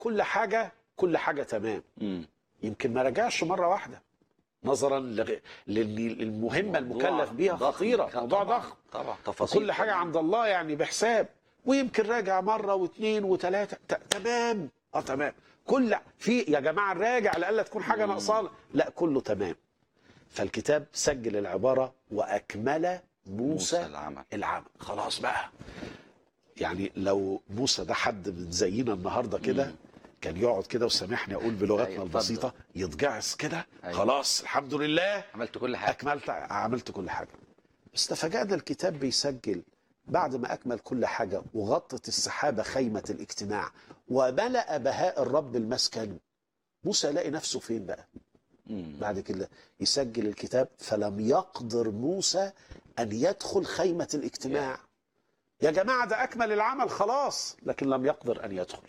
كل حاجه كل حاجه تمام مم. يمكن ما رجعش مره واحده نظرا لغ... لان المهمه المكلف بيها ضخم. خطيره طبعاً. موضوع ضخم طبعا تفاصيل كل حاجه عند الله يعني بحساب ويمكن راجع مره واثنين وثلاثه ت... تمام اه تمام كل في يا جماعه الراجع لألا تكون حاجه ناقصانا لا كله تمام فالكتاب سجل العباره واكمل موسى, موسى العمل العمل خلاص بقى يعني لو موسى ده حد من زينا النهارده كده كان يقعد كده وسامحني اقول بلغتنا أيوة، البسيطه يتجعس كده أيوة. خلاص الحمد لله عملت كل حاجه اكملت عملت كل حاجه بس تفاجأنا الكتاب بيسجل بعد ما اكمل كل حاجه وغطت السحابه خيمه الاجتماع وملأ بهاء الرب المسكن موسى يلاقي نفسه فين بقى مم. بعد كده يسجل الكتاب فلم يقدر موسى ان يدخل خيمه الاجتماع يا جماعه ده اكمل العمل خلاص لكن لم يقدر ان يدخل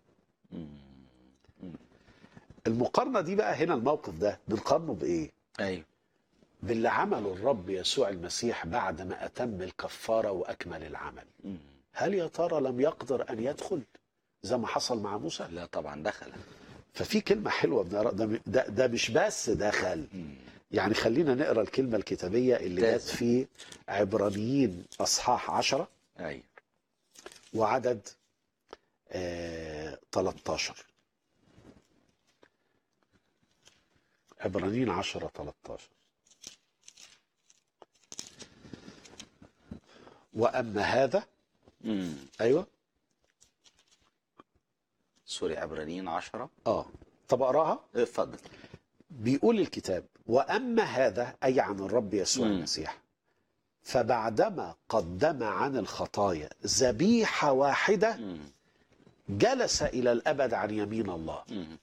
المقارنه دي بقى هنا الموقف ده بنقارنه بايه ايوه باللي عمله الرب يسوع المسيح بعد ما أتم الكفارة وأكمل العمل مم. هل يا ترى لم يقدر أن يدخل زي ما حصل مع موسى لا طبعا دخل ففي كلمة حلوة بنقرأ ده, ده, ده مش بس دخل مم. يعني خلينا نقرأ الكلمة الكتابية اللي جت ممتاز. في عبرانيين أصحاح عشرة ايوه وعدد آه 13 عبرانيين 10 13 وأما هذا مم. أيوه سوري عبرانيين 10 اه طب اقراها اتفضل بيقول الكتاب واما هذا اي عن الرب يسوع مم. المسيح فبعدما قدم عن الخطايا ذبيحه واحده مم. جلس الى الابد عن يمين الله مم.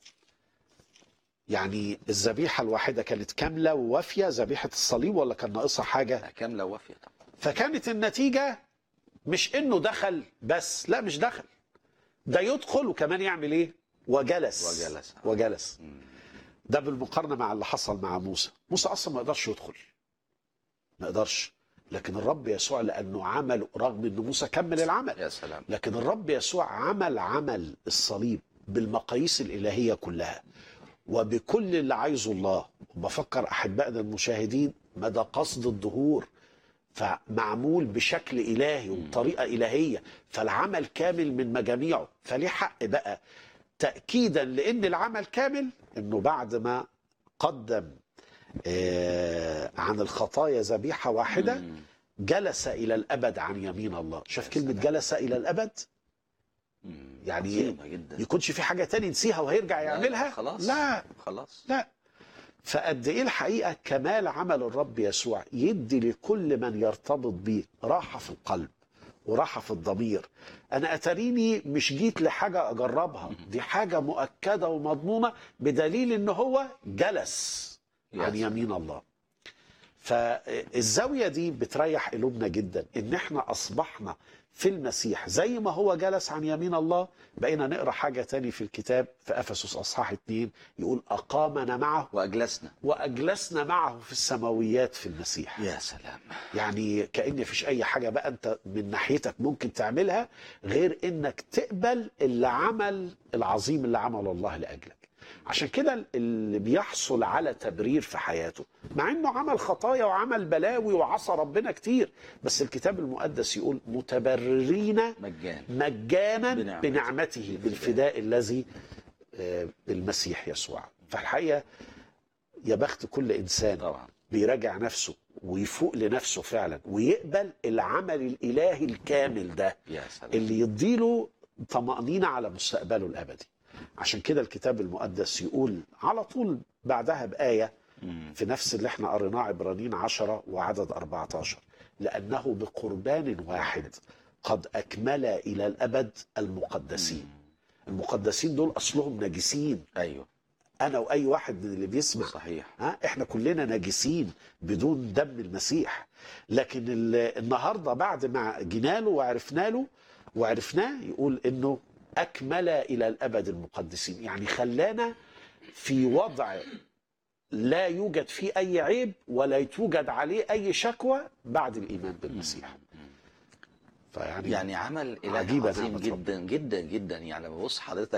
يعني الذبيحه الواحده كانت كامله ووافيه ذبيحه الصليب ولا كان ناقصها حاجه لا كامله وافيه طبعا فكانت النتيجه مش انه دخل بس لا مش دخل ده يدخل وكمان يعمل ايه وجلس وجلس. وجلس مم. ده بالمقارنه مع اللي حصل مع موسى موسى اصلا ما يقدرش يدخل ما يقدرش لكن الرب يسوع لانه عمل رغم ان موسى كمل العمل يا سلام لكن الرب يسوع عمل عمل الصليب بالمقاييس الالهيه كلها وبكل اللي عايزه الله بفكر احبائنا المشاهدين مدى قصد الظهور فمعمول بشكل الهي وبطريقه الهيه فالعمل كامل من مجاميعه فليه حق بقى تاكيدا لان العمل كامل انه بعد ما قدم آه، عن الخطايا ذبيحه واحده مم. جلس الى الابد عن يمين الله شاف يا كلمه سلام. جلس الى الابد مم. يعني عظيمة جدا يكونش في حاجه تاني نسيها وهيرجع لا، يعملها خلاص لا خلاص لا فقد ايه الحقيقه كمال عمل الرب يسوع يدي لكل من يرتبط بيه راحه في القلب وراحه في الضمير انا اتريني مش جيت لحاجه اجربها دي حاجه مؤكده ومضمونه بدليل ان هو جلس يا عن سلام. يمين الله فالزاويه دي بتريح قلوبنا جدا ان احنا اصبحنا في المسيح زي ما هو جلس عن يمين الله بقينا نقرا حاجه تاني في الكتاب في افسس اصحاح 2 يقول اقامنا معه واجلسنا واجلسنا معه في السماويات في المسيح يا سلام يعني كأن مفيش اي حاجه بقى انت من ناحيتك ممكن تعملها غير انك تقبل اللي عمل العظيم اللي عمله الله لاجلك عشان كده اللي بيحصل على تبرير في حياته مع انه عمل خطايا وعمل بلاوي وعصى ربنا كتير بس الكتاب المقدس يقول متبررين مجان مجانا بنعمته. بنعمته بالفداء الذي آه، بالمسيح يسوع فالحقيقه يا بخت كل انسان طبعا بيراجع نفسه ويفوق لنفسه فعلا ويقبل العمل الالهي الكامل ده يا سلام اللي يديله طمأنينة على مستقبله الأبدي عشان كده الكتاب المقدس يقول على طول بعدها بآية مم. في نفس اللي احنا قريناه عبرانيين 10 وعدد 14 لأنه بقربان واحد قد أكمل إلى الأبد المقدسين المقدسين دول أصلهم نجسين ايوه أنا وأي واحد من اللي بيسمع صحيح ها احنا كلنا ناجسين بدون دم المسيح لكن ال- النهارده بعد ما جينا له وعرفنا له وعرفناه يقول انه اكمل الى الابد المقدسين يعني خلانا في وضع لا يوجد فيه اي عيب ولا توجد عليه اي شكوى بعد الايمان بالمسيح فيعني يعني عمل إله عجيبة عظيم نعمة جدا جدا جدا يعني لما ببص حضرتك